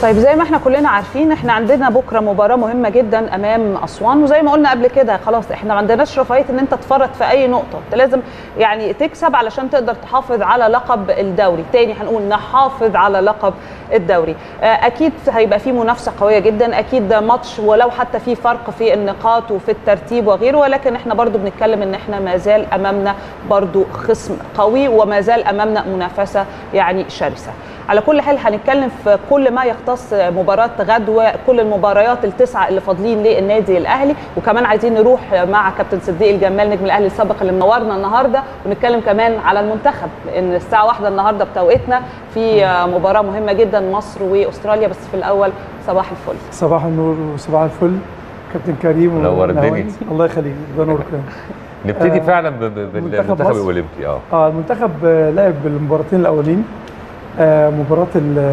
طيب زي ما احنا كلنا عارفين احنا عندنا بكره مباراه مهمه جدا امام اسوان وزي ما قلنا قبل كده خلاص احنا ما عندناش رفاهيه ان انت تفرط في اي نقطه انت لازم يعني تكسب علشان تقدر تحافظ على لقب الدوري تاني هنقول نحافظ على لقب الدوري اكيد هيبقى في منافسه قويه جدا اكيد ده ماتش ولو حتى في فرق في النقاط وفي الترتيب وغيره ولكن احنا برضو بنتكلم ان احنا ما زال امامنا برضو خصم قوي وما زال امامنا منافسه يعني شرسه على كل حال هنتكلم في كل ما يختص مباراه غد وكل المباريات التسعه اللي فاضلين للنادي الاهلي وكمان عايزين نروح مع كابتن صديق الجمال نجم الاهلي السابق اللي منورنا النهارده ونتكلم كمان على المنتخب لان الساعه واحدة النهارده بتوقيتنا في مباراه مهمه جدا مصر واستراليا بس في الاول صباح الفل صباح النور وصباح الفل كابتن كريم منور الدنيا الله يخليك ده نورك نبتدي آه فعلا بالمنتخب الاولمبي اه اه المنتخب لعب المباراتين الاولين آه مباراه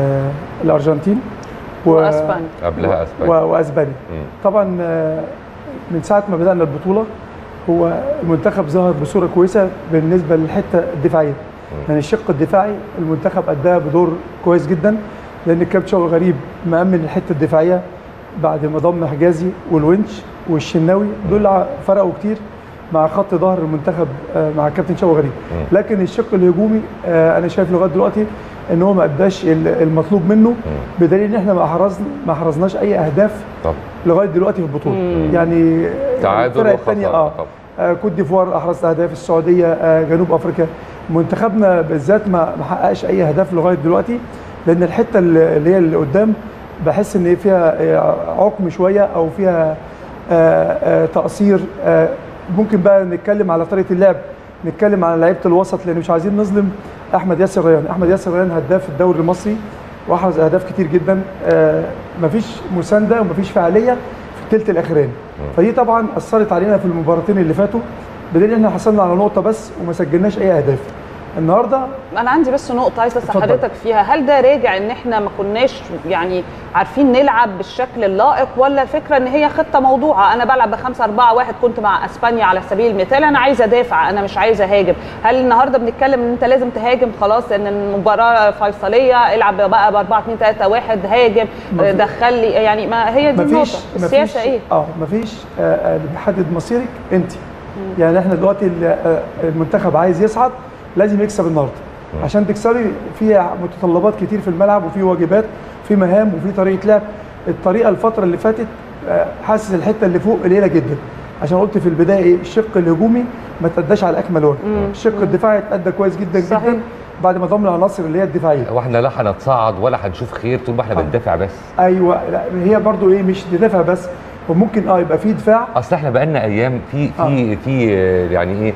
الارجنتين و... واسبانيا قبلها اسبانيا واسبانيا طبعا آه من ساعه ما بدانا البطوله هو المنتخب ظهر بصوره كويسه بالنسبه للحته الدفاعيه يعني الشق الدفاعي المنتخب اداها بدور كويس جدا لان الكابتن شوقي غريب مامن الحته الدفاعيه بعد ما ضم حجازي والونش والشناوي دول فرقوا كتير مع خط ظهر المنتخب مع الكابتن شوقي غريب لكن الشق الهجومي انا شايف لغايه دلوقتي ان هو ما اداش المطلوب منه بدليل ان احنا ما حرزنا ما حرزناش اي اهداف طب. لغايه دلوقتي في البطوله مم. يعني تعادل الفرق الثانيه اه كوت ديفوار احرزت اهداف السعوديه آه جنوب افريقيا منتخبنا بالذات ما ما حققش اي اهداف لغايه دلوقتي لان الحته اللي هي اللي قدام بحس ان فيها عقم شويه او فيها آآ آآ تقصير آآ ممكن بقى نتكلم على طريقه اللعب نتكلم على لعيبه الوسط لان مش عايزين نظلم احمد ياسر ريان احمد ياسر ريان هداف الدوري المصري واحرز اهداف كتير جدا مفيش مسانده ومفيش فعاليه في الثلث الاخراني فدي طبعا اثرت علينا في المباراتين اللي فاتوا بدليل ان احنا حصلنا على نقطه بس وما سجلناش اي اهداف النهارده انا عندي بس نقطه عايزه اسال حضرتك فيها هل ده راجع ان احنا ما كناش يعني عارفين نلعب بالشكل اللائق ولا الفكره ان هي خطه موضوعه انا بلعب ب 5 4 1 كنت مع اسبانيا على سبيل المثال انا عايزه ادافع انا مش عايزه اهاجم هل النهارده بنتكلم ان انت لازم تهاجم خلاص ان المباراه فيصليه العب بقى ب 4 2 3 1 هاجم دخل لي يعني ما هي دي النقطه السياسه ايه اه مفيش آه اللي بيحدد مصيرك انت يعني احنا دلوقتي المنتخب عايز يصعد لازم يكسب النهارده عشان تكسبي في متطلبات كتير في الملعب وفي واجبات في مهام وفي طريقه لعب الطريقه الفتره اللي فاتت حاسس الحته اللي فوق قليله جدا عشان قلت في البدايه ايه الشق الهجومي ما تأداش على اكمل وجه الشق الدفاعي اتأدى كويس جدا صحيح. جدا بعد ما ضم العناصر اللي هي الدفاعيه واحنا لا هنتصعد ولا هنشوف خير طول ما احنا بندافع بس ايوه لا هي برضو ايه مش تدافع بس وممكن اه يبقى في دفاع اصل احنا بقالنا ايام في في آه. في يعني ايه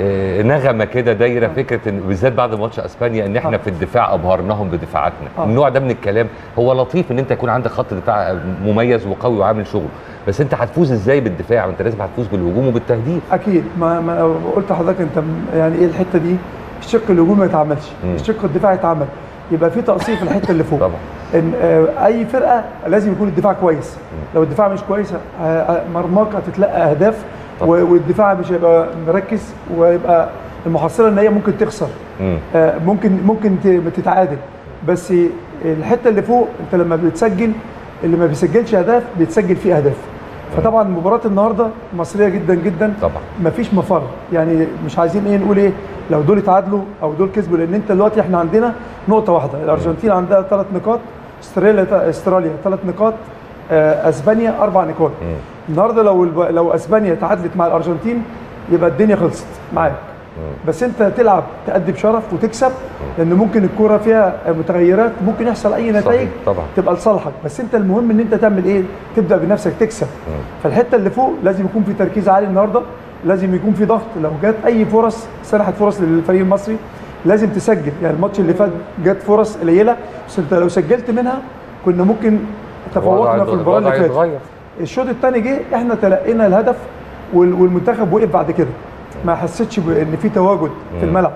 نغمه كده دايره فكره ان بالذات بعد ماتش اسبانيا ان احنا في الدفاع ابهرناهم بدفاعاتنا النوع ده من الكلام هو لطيف ان انت يكون عندك خط دفاع مميز وقوي وعامل شغل بس انت هتفوز ازاي بالدفاع انت لازم هتفوز بالهجوم وبالتهديف اكيد ما, ما قلت لحضرتك انت يعني ايه الحته دي الشق الهجومي ما يتعملش الشق الدفاعي يتعمل يبقى في تقصير في الحته اللي فوق طبعا ان اي فرقه لازم يكون الدفاع كويس لو الدفاع مش كويس مرماك هتتلقى اهداف والدفاع مش هيبقى مركز ويبقى المحصله ان هي ممكن تخسر آه ممكن ممكن تتعادل بس الحته اللي فوق انت لما بتسجل اللي ما بيسجلش اهداف بيتسجل فيه اهداف فطبعا مباراه النهارده مصريه جدا جدا طبعا مفيش مفر يعني مش عايزين ايه نقول ايه لو دول اتعادلوا او دول كسبوا لان انت دلوقتي احنا عندنا نقطه واحده الارجنتين عندها ثلاث نقاط استراليا استراليا ثلاث نقاط آه اسبانيا اربع نقاط النهارده لو لو اسبانيا تعادلت مع الارجنتين يبقى الدنيا خلصت معاك بس انت تلعب تأدي بشرف وتكسب لان ممكن الكوره فيها متغيرات ممكن يحصل اي نتائج طبعا. تبقى لصالحك بس انت المهم ان انت تعمل ايه تبدا بنفسك تكسب فالحته اللي فوق لازم يكون في تركيز عالي النهارده لازم يكون في ضغط لو جت اي فرص سنحت فرص للفريق المصري لازم تسجل يعني الماتش اللي فات جت فرص قليله بس انت لو سجلت منها كنا ممكن تفوقنا في المباراه اللي فاتت الشوط الثاني جه احنا تلقينا الهدف والمنتخب وقف بعد كده ما حسيتش ان في تواجد في الملعب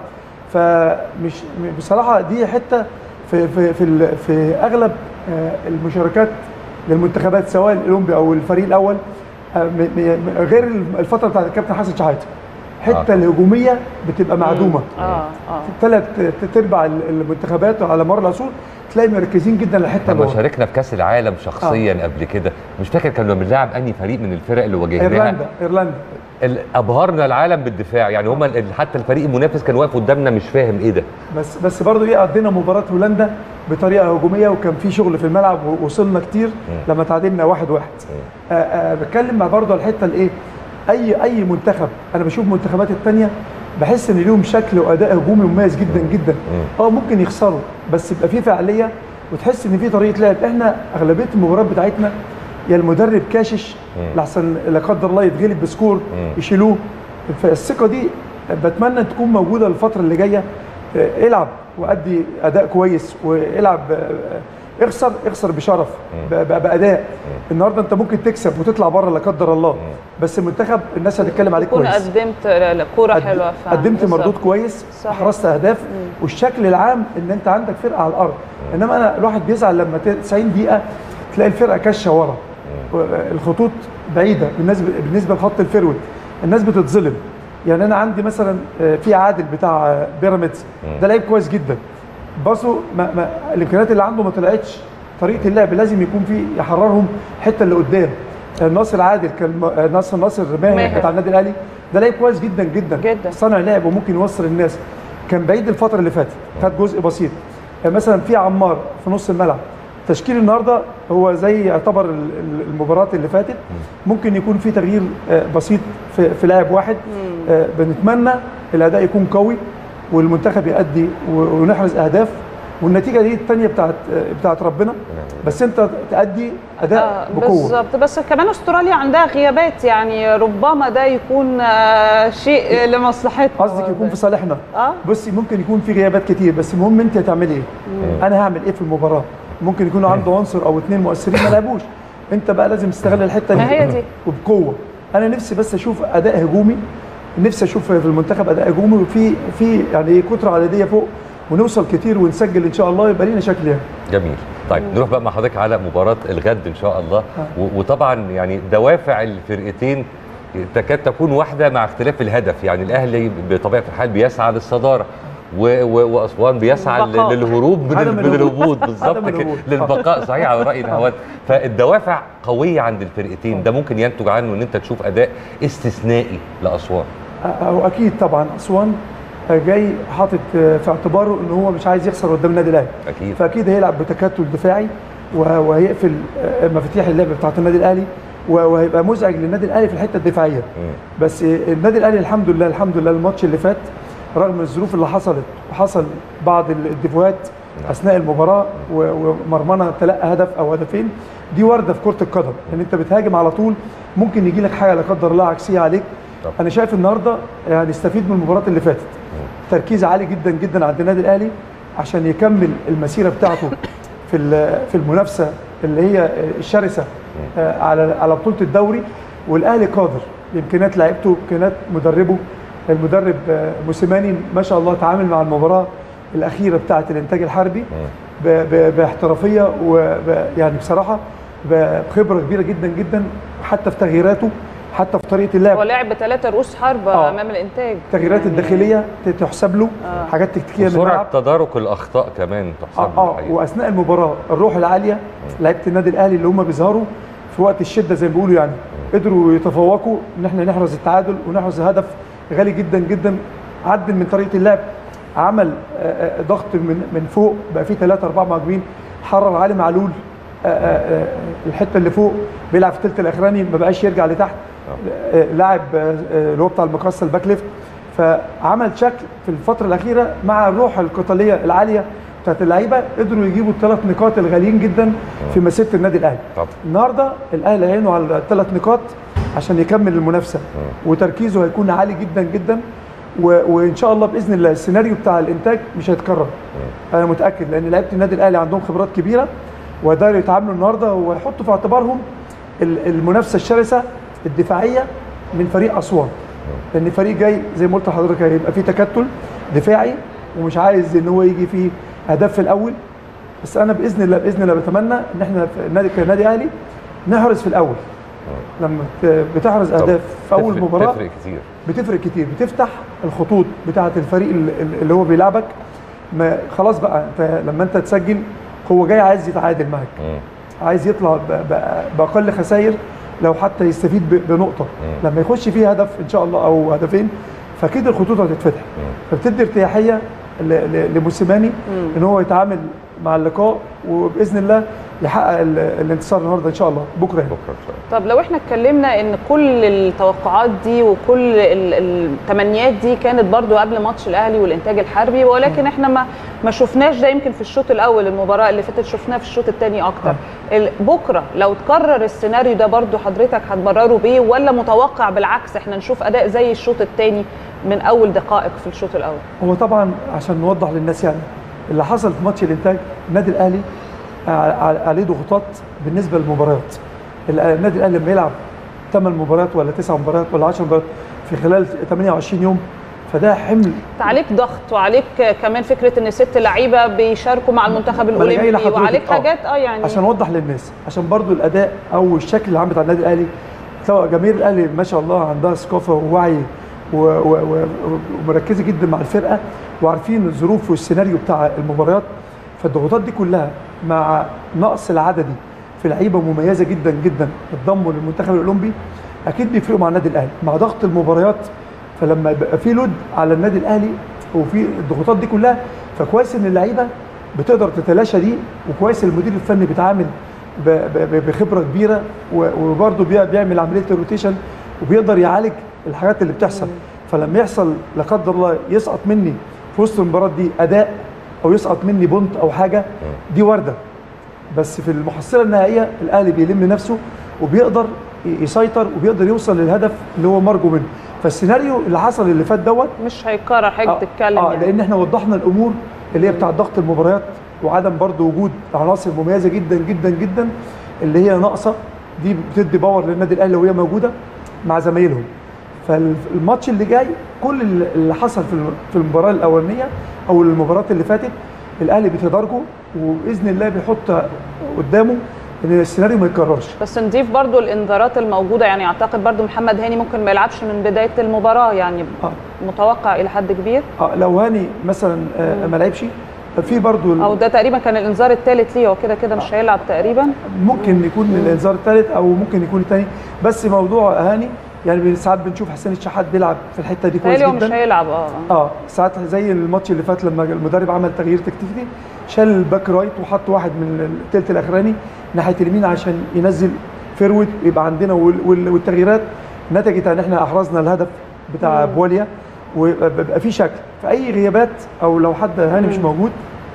فمش بصراحه دي حته في في في, في اغلب المشاركات للمنتخبات سواء الاولمبي او الفريق الاول غير الفتره بتاعت الكابتن حسن شحاته الحته آه. الهجوميه بتبقى معدومه اه اه ثلاث ارباع المنتخبات على مر العصور تلاقي مركزين جدا للحته لما اللي ورا. شاركنا في كاس العالم شخصيا قبل كده مش فاكر كنا بنلعب انهي فريق من الفرق اللي واجهناها ايرلندا ايرلندا ال- ابهرنا العالم بالدفاع يعني هما ال- حتى الفريق المنافس كان واقف قدامنا مش فاهم ايه ده بس بس برضه ايه قضينا مباراه هولندا بطريقه هجوميه وكان في شغل في الملعب ووصلنا كتير لما تعادلنا واحد واحد آه آه بتكلم مع برضه على الحته الايه اي اي منتخب انا بشوف المنتخبات الثانيه بحس ان ليهم شكل واداء هجومي مميز جدا جدا اه ممكن يخسروا بس يبقى في فعاليه وتحس ان في طريقه لعب احنا اغلبيه المباريات بتاعتنا يا المدرب كاشش لحسن لا قدر الله يتغلب بسكور يشيلوه فالثقه دي بتمنى تكون موجوده الفتره اللي جايه آه، العب وادي اداء كويس والعب آه، اخسر اخسر بشرف ب- ب- باداء النهارده انت ممكن تكسب وتطلع بره لا قدر الله بس المنتخب الناس هتتكلم عليك تكون كويس قدمت كوره قد- حلوه فعلا. قدمت بالظبط. مردود كويس صحيح. احرزت اهداف والشكل العام ان انت عندك فرقه على الارض انما انا الواحد بيزعل لما ت- 90 دقيقه تلاقي الفرقه كشه ورا الخطوط بعيده بالنسبه بالنسبه لخط الفيرود الناس بتتظلم يعني انا عندي مثلا آه، في عادل بتاع آه، بيراميدز ده لعيب كويس جدا بصوا ما ما الامكانيات اللي عنده ما طلعتش طريقه اللعب لازم يكون في يحررهم الحته اللي قدام آه، ناصر عادل كان م- آه، ناصر ناصر ماهر ماهر. بتاع النادي الاهلي ده لعيب كويس جدا جدا جدا. صانع لعب وممكن يوصل الناس كان بعيد الفتره اللي فاتت خد جزء بسيط آه، مثلا في عمار في نص الملعب تشكيل النهارده هو زي يعتبر ال- ال- المباراه اللي فاتت ممكن يكون في تغيير آه، بسيط في, في لاعب واحد آه، بنتمنى الاداء يكون قوي والمنتخب يأدي و- ونحرز اهداف والنتيجه دي الثانيه بتاعت آه، بتاعت ربنا بس انت تأدي اداء آه بقوه بالظبط بس كمان استراليا عندها غيابات يعني ربما ده يكون آه شيء لمصلحتنا قصدك يكون في صالحنا اه بصي ممكن يكون في غيابات كتير بس المهم انت هتعملي ايه انا هعمل ايه في المباراه ممكن يكون عنده عنصر او اثنين مؤثرين ما لعبوش انت بقى لازم تستغل الحته ما هي دي. وبقوه انا نفسي بس اشوف اداء هجومي نفسي اشوف في المنتخب اداء هجومي وفي في يعني ايه كتره عدديه فوق ونوصل كتير ونسجل ان شاء الله يبقى لينا شكل يعني جميل طيب نروح بقى مع حضرتك على مباراة الغد إن شاء الله و- وطبعا يعني دوافع الفرقتين تكاد تكون واحدة مع اختلاف الهدف يعني الأهلي بطبيعة الحال بيسعى للصدارة و- و- وأسوان بيسعى البقاء. لل- للهروب من, عدم من الهبوط. الهبوط بالظبط عدم كده الهبوط. للبقاء صحيح على رأي الهواد فالدوافع قوية عند الفرقتين ده ممكن ينتج عنه إن أنت تشوف أداء استثنائي لأسوان او اكيد طبعا اسوان جاي حاطط في اعتباره ان هو مش عايز يخسر قدام النادي الاهلي أكيد فاكيد هيلعب بتكتل دفاعي وه- وهيقفل آه، مفاتيح اللعب بتاعت النادي الاهلي و- وهيبقى مزعج للنادي الاهلي في الحته الدفاعيه مم. بس النادي الاهلي الحمد لله الحمد لله الماتش اللي فات رغم الظروف اللي حصلت وحصل بعض الديفوهات اثناء المباراه و- ومرمنه تلقى هدف او هدفين دي وارده في كره القدم ان انت بتهاجم على طول ممكن يجي لك حاجه لا قدر الله عكسيه عليك طب. انا شايف النهارده يعني استفيد من المباراه اللي فاتت تركيز عالي جدا جدا عند النادي الاهلي عشان يكمل المسيره بتاعته في ال- في المنافسه اللي هي الشرسه آه، على على بطوله الدوري والاهلي قادر بامكانيات لعيبته بامكانيات مدربه المدرب آه، موسيماني ما شاء الله تعامل مع المباراه الاخيره بتاعه الانتاج الحربي ب- ب- باحترافيه ويعني بصراحه بخبره كبيره جدا جدا حتى في تغييراته حتى في طريقه اللعب هو لعب بثلاثه رؤوس حرب آه. امام الانتاج التغييرات يعني الداخليه تحسب له آه. حاجات تكتيكيه من وسرعة الملعب تدارك الأخطاء كمان تحسب اه, له آه الحقيقة. واثناء المباراه الروح العاليه لعيبه النادي الاهلي اللي هم بيظهروا في وقت الشده زي ما بيقولوا يعني قدروا يتفوقوا ان احنا نحرز التعادل ونحرز هدف غالي جدا جدا عدل من طريقه اللعب عمل آه، آه، ضغط من من فوق بقى في ثلاثه اربعه مهاجمين حرر علي معلول آه، آه، آه، الحته اللي فوق بيلعب في الثلث الاخراني ما بقاش يرجع لتحت آه، لاعب آه، آه، اللي هو بتاع المقصه الباك ليفت فعمل شكل في الفتره الاخيره مع الروح القتاليه العاليه بتاعت اللعيبه قدروا يجيبوا الثلاث نقاط الغاليين جدا في مسيره النادي الاهلي طبعا. النهارده الاهلي هيعينه على الثلاث نقاط عشان يكمل المنافسه وتركيزه هيكون عالي جدا جدا و... وان شاء الله باذن الله السيناريو بتاع الانتاج مش هيتكرر انا متاكد لان لعيبه النادي الاهلي عندهم خبرات كبيره وقدروا يتعاملوا النهارده ويحطوا في اعتبارهم ال- المنافسه الشرسه الدفاعيه من فريق اسوان لان فريق جاي زي ما قلت لحضرتك هيبقى فيه تكتل دفاعي ومش عايز ان هو يجي فيه اهداف في الاول بس انا باذن الله باذن الله بتمنى ان احنا في النادي كنادي اهلي نحرز في الاول لما ت- بتحرز اهداف في اول تفرق- مباراه تفرق كتير بتفرق كتير بتفتح الخطوط بتاعه الفريق ال- اللي هو بيلعبك ما خلاص بقى انت لما انت تسجل هو جاي عايز يتعادل معاك مم. عايز يطلع ب- ب- باقل خسائر لو حتى يستفيد ب- بنقطه لما يخش فيه هدف ان شاء الله او هدفين فاكيد الخطوط هتتفتح فبتدي ارتياحيه ل- ل- لموسيماني ان هو يتعامل مع اللقاء وباذن الله يحقق ال- الانتصار النهارده ان شاء الله بكره يعني. بكره ان شاء الله طب لو احنا اتكلمنا ان كل التوقعات دي وكل ال- التمنيات دي كانت برضو قبل ماتش الاهلي والانتاج الحربي ولكن احنا ما ما شفناش ده يمكن في الشوط الاول المباراه اللي فاتت شفناها في الشوط الثاني اكتر ال- بكره لو تكرر السيناريو ده برضو حضرتك هتبرره بيه ولا متوقع بالعكس احنا نشوف اداء زي الشوط الثاني من اول دقائق في الشوط الاول هو طبعا عشان نوضح للناس يعني اللي حصل في ماتش الانتاج النادي الاهلي ع- ع- عليه ضغوطات بالنسبه للمباريات ال- النادي الاهلي لما يلعب 8 مباريات ولا 9 مباريات ولا 10 مباريات في خلال 28 يوم فده حمل عليك ضغط وعليك كمان فكره ان ست لعيبه بيشاركوا مع المنتخب أنا جاي الاولمبي لحضرتك. وعليك آه. حاجات اه يعني عشان اوضح للناس عشان برضو الاداء او الشكل اللي عم بتاع النادي الاهلي سواء جماهير الاهلي ما شاء الله عندها ثقافه ووعي و- و- و- ومركزه جدا مع الفرقه وعارفين الظروف والسيناريو بتاع المباريات فالضغوطات دي كلها مع نقص العددي في لعيبه مميزه جدا جدا اتضموا للمنتخب الاولمبي اكيد بيفرقوا مع النادي الاهلي مع ضغط المباريات فلما يبقى في لود على النادي الاهلي وفي الضغوطات دي كلها فكويس ان اللعيبه بتقدر تتلاشى دي وكويس المدير الفني بيتعامل ب- ب- بخبره كبيره و- وبرضه بي- بيعمل عمليه الروتيشن وبيقدر يعالج الحاجات اللي بتحصل فلما يحصل لا قدر الله يسقط مني في وسط المباراه دي اداء او يسقط مني بونت او حاجه دي وارده بس في المحصله النهائيه الاهلي بيلم نفسه وبيقدر ي- يسيطر وبيقدر يوصل للهدف اللي هو مرجو منه فالسيناريو اللي حصل اللي فات دوت مش هيتكرر حاجه آه، تتكلم اه يعني لان احنا وضحنا الامور اللي هي بتاع ضغط المباريات وعدم برضو وجود عناصر مميزه جدا جدا جدا اللي هي ناقصه دي بتدي باور للنادي الاهلي وهي موجوده مع زمايلهم فالماتش اللي جاي كل اللي حصل في الم- في المباراه الاولانيه او المباريات اللي فاتت الاهلي بيتدارجه وباذن الله بيحط قدامه ان السيناريو ما يتكررش بس نضيف برضو الانذارات الموجوده يعني اعتقد برضو محمد هاني ممكن ما يلعبش من بدايه المباراه يعني آه. متوقع الى حد كبير آه لو هاني مثلا آه ما لعبش في برضو ال- او ده تقريبا كان الانذار الثالث ليه هو كده كده مش هيلعب تقريبا ممكن يكون الانذار الثالث او ممكن يكون الثاني بس موضوع هاني يعني ساعات بنشوف حسين الشحات بيلعب في الحته دي كويس تهيألي هو مش جدا هيلعب اه اه ساعات زي الماتش اللي فات لما المدرب عمل تغيير تكتيكي شال الباك رايت وحط واحد من الثلث الاخراني ناحيه اليمين عشان ينزل فيرود يبقى عندنا وال- وال- والتغييرات نتجت ان احنا احرزنا الهدف بتاع بواليا وبيبقى في شكل فاي غيابات او لو حد هاني مش موجود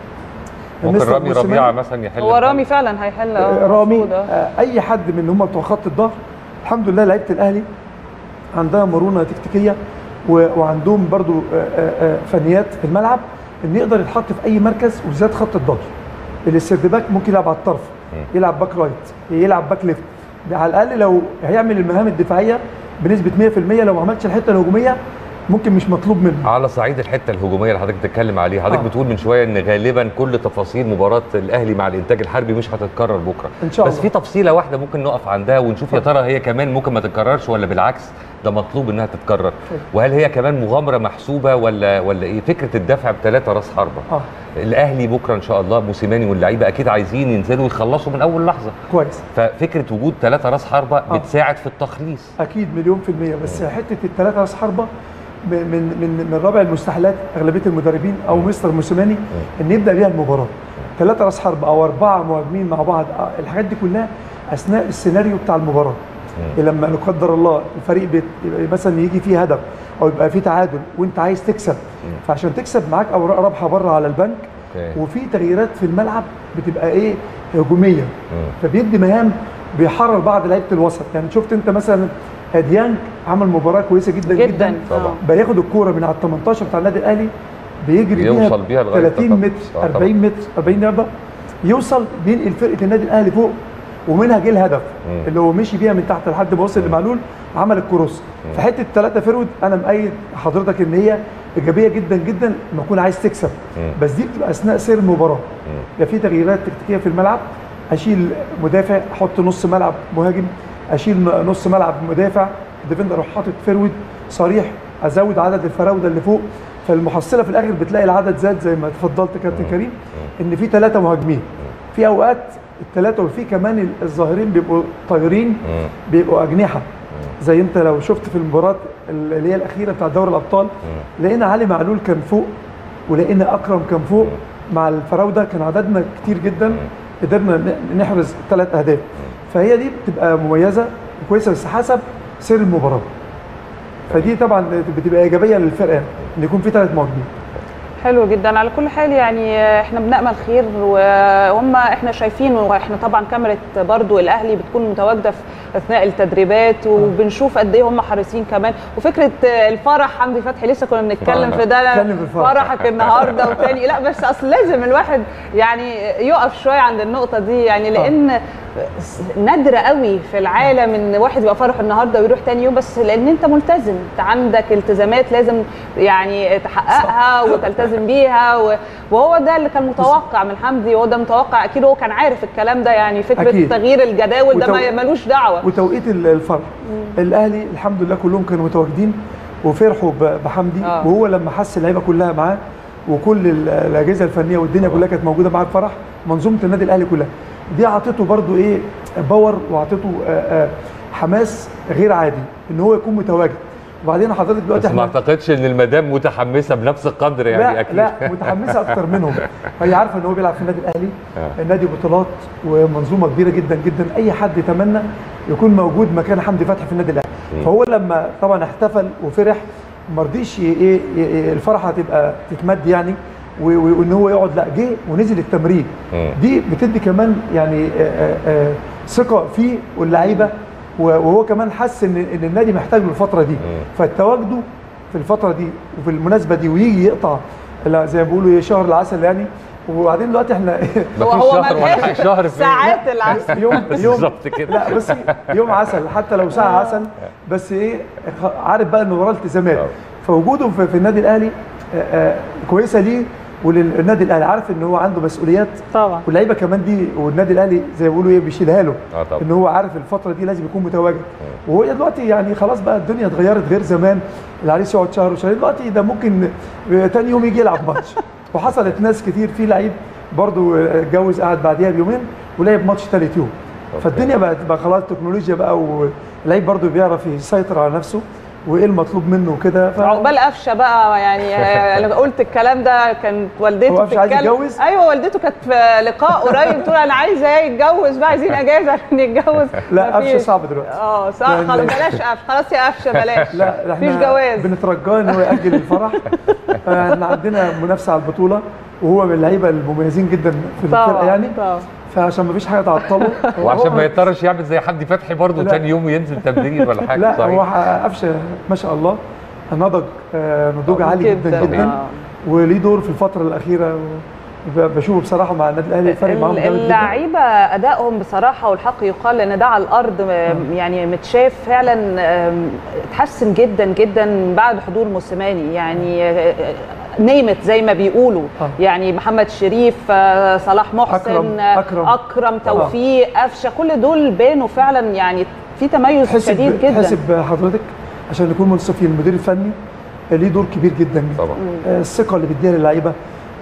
ممكن مستر رامي موسيماني- ربيعه مثلا يحل هو محل. رامي فعلا هيحل آه، رامي المفروض، آه. آه، اي حد من اللي هم بتوع خط الظهر الحمد لله لعيبه الاهلي عندها مرونه تكتيكيه و- وعندهم برضو آه، آه، آه، فنيات في الملعب ان يقدر يتحط في اي مركز وبالذات خط الظهر الاستردباك ممكن يلعب على الطرف يلعب باك رايت يلعب باك ليفت على الاقل لو هيعمل المهام الدفاعيه بنسبه 100% لو ما عملش الحته الهجوميه ممكن مش مطلوب منه على صعيد الحته الهجوميه اللي حضرتك بتتكلم عليها حضرتك آه. بتقول من شويه ان غالبا كل تفاصيل مباراه الاهلي مع الانتاج الحربي مش هتتكرر بكره إن شاء بس الله. في تفصيله واحده ممكن نقف عندها ونشوف يا ترى هي كمان ممكن ما تتكررش ولا بالعكس ده مطلوب انها تتكرر وهل هي كمان مغامره محسوبه ولا ولا ايه فكره الدفع بثلاثه راس حربه اه الاهلي بكره ان شاء الله موسيماني واللعيبه اكيد عايزين ينزلوا يخلصوا من اول لحظه كويس ففكره وجود ثلاثه راس حربه آه. بتساعد في التخليص اكيد مليون في الميه بس حته الثلاثه راس حربه من من من من رابع المستحيلات اغلبيه المدربين او مستر موسيماني ان يبدا بيها المباراه ثلاثه راس حربه او اربعه مهاجمين مع بعض آه، الحاجات دي كلها اثناء السيناريو بتاع المباراه لما لا قدر الله الفريق بيت يبقى مثلا يجي فيه هدف او يبقى فيه تعادل وانت عايز تكسب فعشان تكسب معاك اوراق رابحه بره على البنك أوكي. وفي تغييرات في الملعب بتبقى ايه هجوميه فبيدي مهام بيحرر بعض لعيبه الوسط يعني شفت انت مثلا ديانج عمل مباراه كويسه جدا جدا, جدا طبعا. بياخد الكوره من على ال 18 بتاع النادي الاهلي بيجري يوصل بيها لغاية 30 طبعاً. متر آه، طبعاً. 40 متر 40 يارده يوصل بينقل فرقه النادي الاهلي فوق ومنها جه الهدف مم. اللي هو مشي بيها من تحت لحد ما وصل لمعلول عمل الكروس في حته ثلاثه فيرود انا مأيد حضرتك ان هي ايجابيه جدا جدا لما تكون عايز تكسب مم. بس دي بتبقى اثناء سير المباراه يبقى في تغييرات تكتيكيه في الملعب اشيل مدافع احط نص ملعب مهاجم اشيل نص ملعب مدافع ديفندر اروح حاطط فيرود صريح ازود عدد الفراوده اللي فوق فالمحصله في الاخر بتلاقي العدد زاد زي ما تفضلت كابتن كريم ان في ثلاثه مهاجمين في اوقات الثلاثه وفي كمان الظاهرين بيبقوا طايرين بيبقوا اجنحه زي انت لو شفت في المباراه اللي هي الاخيره بتاع دوري الابطال لقينا علي معلول كان فوق ولقينا اكرم كان فوق مع الفراوده كان عددنا كتير جدا قدرنا ن- نحرز ثلاث اهداف فهي دي بتبقى مميزه وكويسه بس حسب سير المباراه فدي طبعا بتبقى ايجابيه للفرقه ان يكون في ثلاث مهاجمين حلو جدا على كل حال يعني احنا بنامل خير وهم احنا شايفين واحنا طبعا كاميرا برضو الاهلي بتكون متواجده في اثناء التدريبات وبنشوف قد ايه هم حريصين كمان وفكره الفرح حمدي فتحي لسه كنا بنتكلم آه. في ده نتكلم في الفرح. فرحك النهارده وتاني لا بس اصل لازم الواحد يعني يقف شويه عند النقطه دي يعني لان نادر قوي في العالم ان واحد يبقى فرح النهارده ويروح تاني يوم بس لان انت ملتزم انت عندك التزامات لازم يعني تحققها وتلتزم بيها و- وهو ده اللي كان متوقع من حمدي وهو ده متوقع اكيد هو كان عارف الكلام ده يعني فكره أكيد. تغيير الجداول ده وتو- ما- ملوش دعوه وتوقيت ال- الفرح الاهلي الحمد لله كلهم كانوا متواجدين وفرحوا ب- بحمدي آه. وهو لما حس اللعيبه كلها معاه وكل ال- الاجهزه الفنيه والدنيا كلها كانت موجوده معاه بفرح منظومه النادي الاهلي كلها دي اعطته برضو ايه باور واعطته آه، آه، حماس غير عادي ان هو يكون متواجد وبعدين حضرتك دلوقتي بس ما اعتقدش ان المدام متحمسه بنفس القدر يعني لا اكيد لا متحمسه اكتر منهم هي عارفه ان هو بيلعب في النادي الاهلي آه. النادي بطولات ومنظومه كبيره جدا جدا اي حد يتمنى يكون موجود مكان حمدي فتحي في النادي الاهلي مم. فهو لما طبعا احتفل وفرح ما رضيش ي- ايه ي- الفرحه تبقى تتمد يعني و- و- وان هو يقعد لا جه ونزل التمرين مم. دي بتدي كمان يعني آه، آه، آه، ثقه فيه واللعيبه و- وهو كمان حس ان ان النادي محتاج له الفتره دي فتواجده في الفتره دي وفي المناسبه دي ويجي يقطع لا زي ما بيقولوا ايه شهر العسل يعني وبعدين دلوقتي احنا مفيش هو شهر ولا ملهاش حاجة، شهر فين؟ ساعات العسل يوم يوم بالظبط كده لا بس يوم عسل حتى لو ساعه عسل بس ايه خ- عارف بقى انه وراه التزامات آه. فوجوده في, في النادي الاهلي آه، آه، كويسه ليه وللنادي الاهلي عارف ان هو عنده مسؤوليات طبعا واللعيبه كمان دي والنادي الاهلي زي ما بيقولوا ايه بيشيلها له اه طبعا ان هو عارف الفتره دي لازم يكون متواجد وهو دلوقتي يعني خلاص بقى الدنيا اتغيرت غير زمان العريس يقعد شهر وشهرين دلوقتي ده ممكن تاني يوم يجي يلعب ماتش وحصلت ناس كتير في لعيب برضو اتجوز قعد بعديها بيومين ولعب ماتش ثالث يوم أوكي. فالدنيا بقت بقى خلاص تكنولوجيا بقى واللعيب برضو بيعرف يسيطر على نفسه وايه المطلوب منه وكده ف... عقبال قفشه بقى يعني انا قلت الكلام ده كانت والدته هو قفشة عايز بتتكلم- يتجوز؟ ايوه والدته كانت في لقاء قريب تقول انا عايزه ايه يتجوز بقى عايزين اجازه عشان يتجوز لا قفشه مفيش. صعب دلوقتي اه صح يعني- خلاص بلاش قفشه خلاص يا قفشه بلاش لا مفيش احنا جواز بنترجاه ان هو ياجل الفرح احنا عندنا منافسه على البطوله وهو من اللعيبه المميزين جدا في الفرقه طبعا يعني طبعا فعشان ما فيش حاجه تعطله وعشان ما هو- يضطرش يعمل زي حمدي فتحي برضه لا. تاني يوم ينزل تمرين ولا حاجه لا هو صحيح قفشه ما شاء الله نضج آه، نضوج عالي جدا جدا آه. وليه دور في الفتره الاخيره ب- بشوفه بصراحه مع النادي الاهلي فارق معاهم جامد جدا اللعيبه ادائهم بصراحه والحق يقال ان ده على الارض م- يعني متشاف فعلا آم، اتحسن جدا جدا بعد حضور موسيماني يعني آه، نيمت زي ما بيقولوا آه. يعني محمد شريف آه، صلاح محسن أكرم- آه، أكرم. اكرم توفيق قفشه كل دول بانوا فعلا يعني في تميز شديد حسب جدا حسب حضرتك عشان نكون منصفين المدير الفني ليه دور كبير جدا طبعا آه، الثقه اللي بيديها للعيبه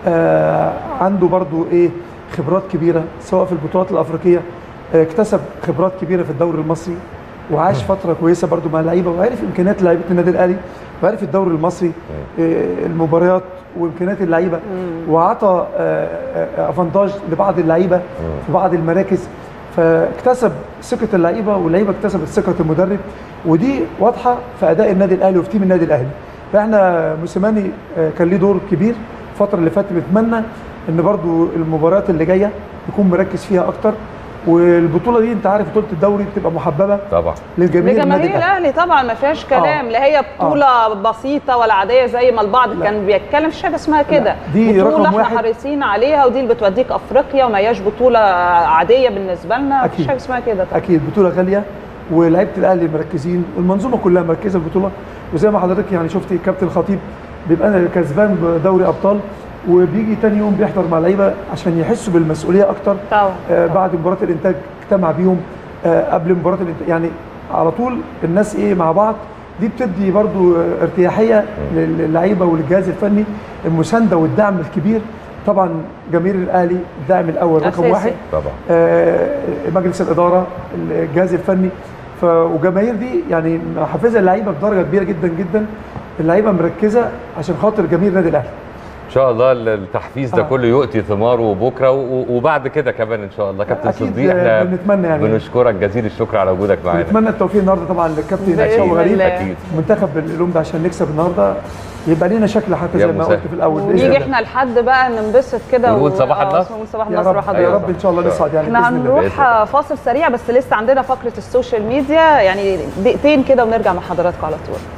آه، عنده برضو ايه خبرات كبيره سواء في البطولات الافريقيه آه، اكتسب خبرات كبيره في الدوري المصري وعاش فتره كويسه برضو مع اللعيبه وعرف امكانيات لعيبه النادي الاهلي وعرف الدوري المصري آه، المباريات وامكانيات اللعيبه وعطى آه، آه، افانتاج لبعض اللعيبه في بعض المراكز فاكتسب ثقه اللعيبه واللعيبه اكتسبت ثقه المدرب ودي واضحه في اداء النادي الاهلي وفي تيم النادي الاهلي فاحنا موسيماني آه، كان ليه دور كبير الفتره اللي فاتت بنتمنى ان برضو المباريات اللي جايه يكون مركز فيها اكتر والبطوله دي انت عارف بطوله الدوري بتبقى محببه طبعا للجميع النادي لجماهير الاهلي الاهلي طبعا ما فيهاش كلام لا هي بطوله بسيطه ولا عاديه زي ما البعض لا. كان بيتكلم مفيش حاجه اسمها كده دي بطوله رقم احنا واحد. حريصين عليها ودي اللي بتوديك افريقيا وما هياش بطوله عاديه بالنسبه لنا مفيش أكيد. حاجه اسمها كده طبعا اكيد بطوله غاليه ولعيبه الاهلي مركزين والمنظومه كلها مركزه البطوله وزي ما حضرتك يعني شفتي الكابتن الخطيب بيبقى كسبان بدوري ابطال وبيجي تاني يوم بيحضر مع اللعيبه عشان يحسوا بالمسؤوليه اكتر طبعا آه بعد مباراه الانتاج اجتمع بيهم آه، قبل مباراه الانت- يعني على طول الناس ايه مع بعض دي بتدي برضو آه، ارتياحيه للعيبه وللجهاز الفني المسانده والدعم الكبير طبعا جماهير الاهلي الداعم الاول رقم أساسي. واحد طبعا آه، مجلس الاداره الجهاز الفني ف وجماهير دي يعني محفزه اللعيبه بدرجه كبيره جدا جدا اللعيبه مركزه عشان خاطر جماهير النادي الاهلي ان شاء الله التحفيز ده آه. كله يؤتي ثماره بكره و- وبعد كده كمان ان شاء الله كابتن أكيد، صديق آه، احنا بنتمنى يعني. بنشكرك جزيل الشكر على وجودك معانا نتمنى التوفيق النهارده طبعا للكابتن بإذن هشام غريب الله. اكيد منتخب الأولمبي عشان نكسب النهارده يبقى لينا شكل حتى يا زي ما مسهل. قلت في الاول بإذن ونيجي الله. احنا لحد بقى ننبسط كده ونقول صباح آه، النصر. ونقول صباح يا النصر رب يا وحضرتك رب ان شاء الله نصعد يعني احنا بإذن الله. هنروح آه، فاصل سريع بس لسه عندنا فقره السوشيال ميديا يعني دقيقتين كده ونرجع مع حضراتكم على طول